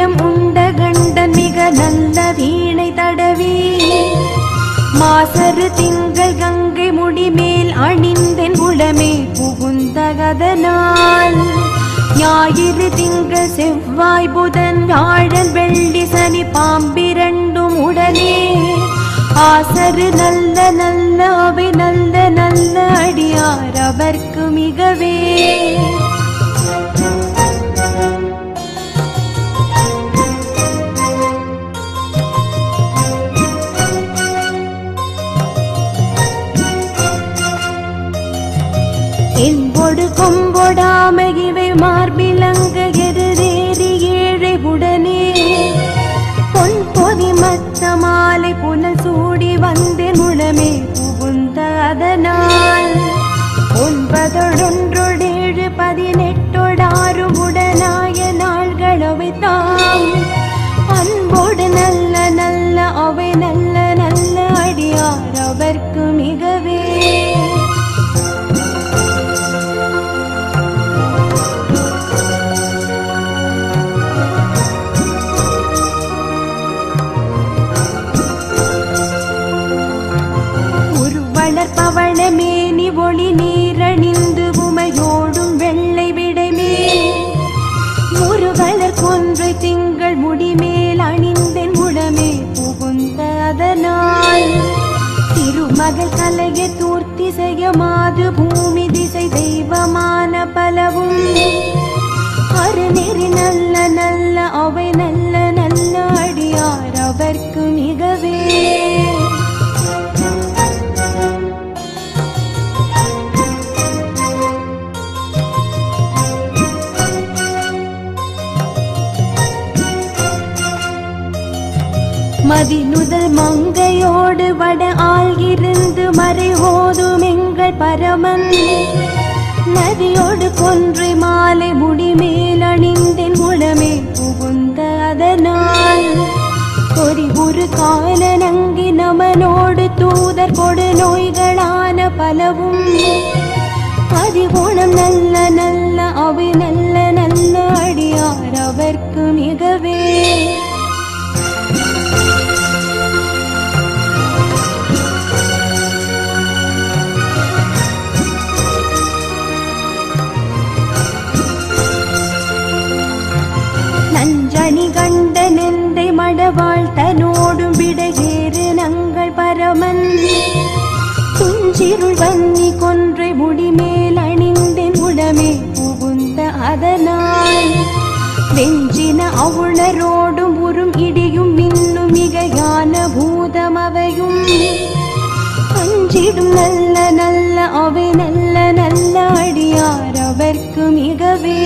வேடம் உண்ட கண்டன் மிக நல்ல வீணை தடவி மாசரு திங்கள் கங்கை முடிமேல் அணிந்தென் உளமே புகுந்தகதனால் ஞாயிறு திங்கள் செவ்வாய் புதன் வியாழன் வெள்ளி சனி பாம்பிரண்டும் உடனே ஆசரு நல்ல நல்ல அவை நல்ல நல்ல அடியார் அவர்க்கு மிகவே என்பொடு கொம்பொடாம இவை மார்பிலங்க எருதேறி ஏழை உடனே பொன் பொதி மத்த மாலை புனல் சூடி வந்து முழமே புகுந்த அதனால் ஒன்பதொடொன்றொடேழு பதினெட்டொடாறு உடனாய நாள்களவை தாம் அன்போடு நல்ல நல்ல அவை நல்ல நல்ல அடியார் அவர்க்கு மிகவே உருவளர் மேனி ஒளி நீரணிந்து உமையோடும் வெள்ளை விடைமே முருகலர் கொன்றை திங்கள் முடிமேல் அணிந்தென் உடமே புகுந்த அதனால் திருமகள் கலைய தூர்த்தி செய்ய மாது பூமி திசை தெய்வமான பலவும் அருநெறி நல்ல நல்ல அவை நல்ல நல்ல அடியார் அவர்க்கு மிகவே மதிநுதல் மங்கையோடு வட ஆள்கிருந்து மறை ஓதும் எங்கள் பரமன் நதியோடு கொன்றை மாலை முடிமேல் அணிந்தென் உளமே புகுந்த அதனால் ஒரு ஒரு கால நங்கி நமனோடு தூதர் கொடு நோய்களான பலவும் அதிகுணம் நல்ல நல்ல அவை நல்ல நல்ல அடியார் அவர்க்கு மிகவே நஞ்சணி கண்ட நெந்தை மடவாள் தனோடும் விடையேறு நங்கள் பரமன் துஞ்சிருள் வன்னி கொன்றை முடிமேல் அணிந்தென் உடமே புகுந்த அதனால் வெஞ்சின அவுணரோடும் உறும் இடியும் மின்னும் மிகையான பூதம் அவையும் அஞ்சிடும் நல்ல நல்ல அவை நல்ல நல்ல அடியார் அவர்க்கு மிகவே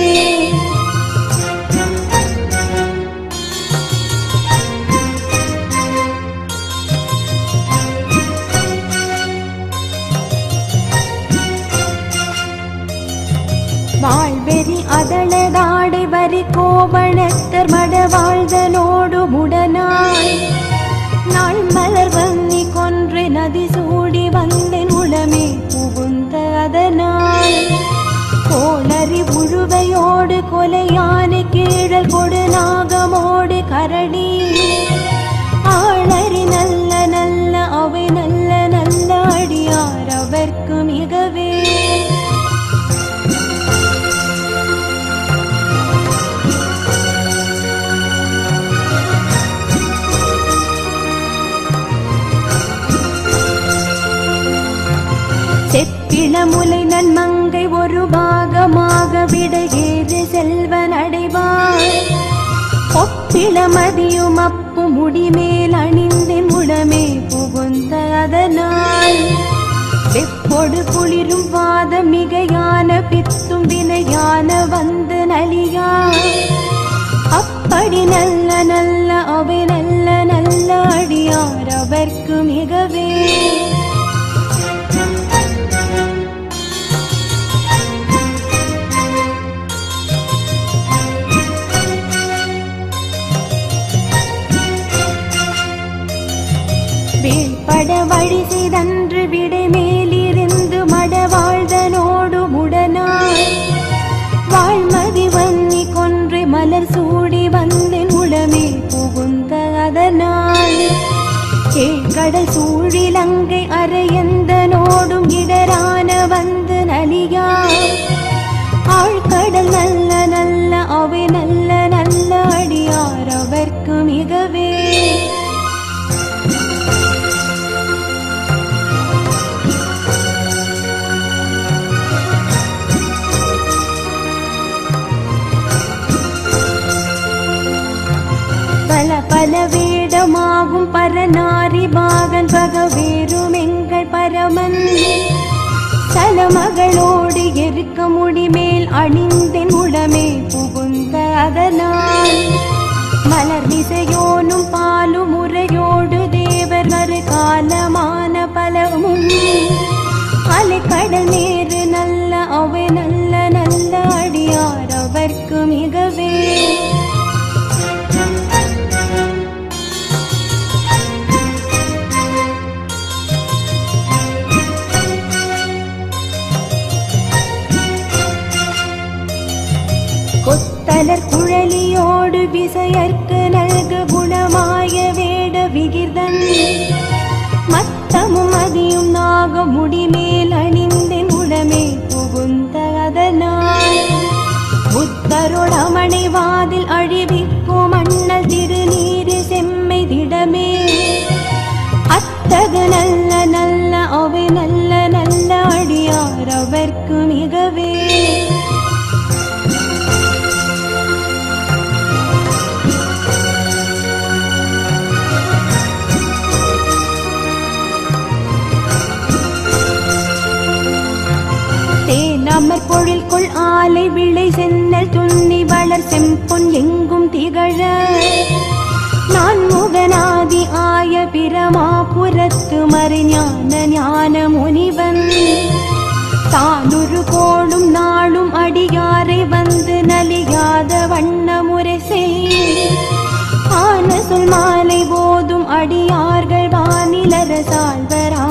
வாழ்வெறி அதளதாடை வரி கோவணத்தர் மட வாழ்தனோடு உடனாய் நாள் மலர் வன்னி கொன்று நதி சூடி வந்தென் உளமே புகுந்த அதனால் கோளறி உழுவையோடு கொலையான கீழல் கொடு நாகமோடு கரடி ஆளறி நல்ல நல்ல அவை நல்ல நல்ல அடியார் அவர்க்கு மிகவே செப்பிளமுலை நன்மங்கை ஒரு பாகமாக விடையேறு செல்வன் அடைவார் ஒப்பிளமதியும் அப்பு முடிமேல் அணிந்தென் உடமே புகுந்த அதனால் வெப்பொடு குளிரும் வாத மிகையான பித்தும் வினையான வந்து நலியா அப்படி நல்ல நல்ல அவை நல்ல நல்ல அடியார் அவர்க்கு மிகவே வீழ்பட வழி செய்தன்று விடை மேலிருந்து மட வாழ்தனோடு உடனாய் வாழ்மதி வன்னி கொன்றை மலர் சூடி வந்தென் உள ஏழ்கடல் சூழிலங்கை அரையந்தனோடும் இடரான வந்து நலியா ஆழ்கடல் நல்ல நல்ல அவை நல்ல நல்ல அடியார் அவர்க்கு மிகவே பல பல வேடமாகும் பரநாரி பாகன் பகவேறும் எங்கள் பரமன் தலமகளோடு எருக்க முடிமேல் அணிந்தென் உடமே புகுந்த அதனால் மலர் மிசையோனும் பாலும் முறையோடு தேவர் வரு காலமான பலவும் அலைக்கடல் நேரு நல்ல அவை நல்ல நல்ல அடியார் அவர்க்கு மிகவே கொத்தலர் குழலியோடு விசையர்க்கு நல்கு குணமாய வேட விகிர்தன் மத்தமும் அதியும் நாக முடிமேல் அணிந்தென் உடமே புகுந்த அதனால் புத்தருடமணி வாதில் அழிவிக்கும் அண்ணல் திருநீரு செம்மை திடமே அத்தகு நல்ல நல்ல அவை நல்ல நல்ல அடியார் அவர்க்கு மிகவே தேனமர் பொழில் கொள் ஆலை விளை சென்னல் துண்ணி வளர் செம்பொன் எங்கும் திகழ நான் முகநாதி ஆய பிரமாபுரத்து மறைஞான ஞான முனிவன் தானொரு கோளும் நாளும் அடியாரை வந்து நலியாத வண்ண முறை செய் ஆன சொல் மாலை போதும் அடியார்கள் வானிலர சால்வரா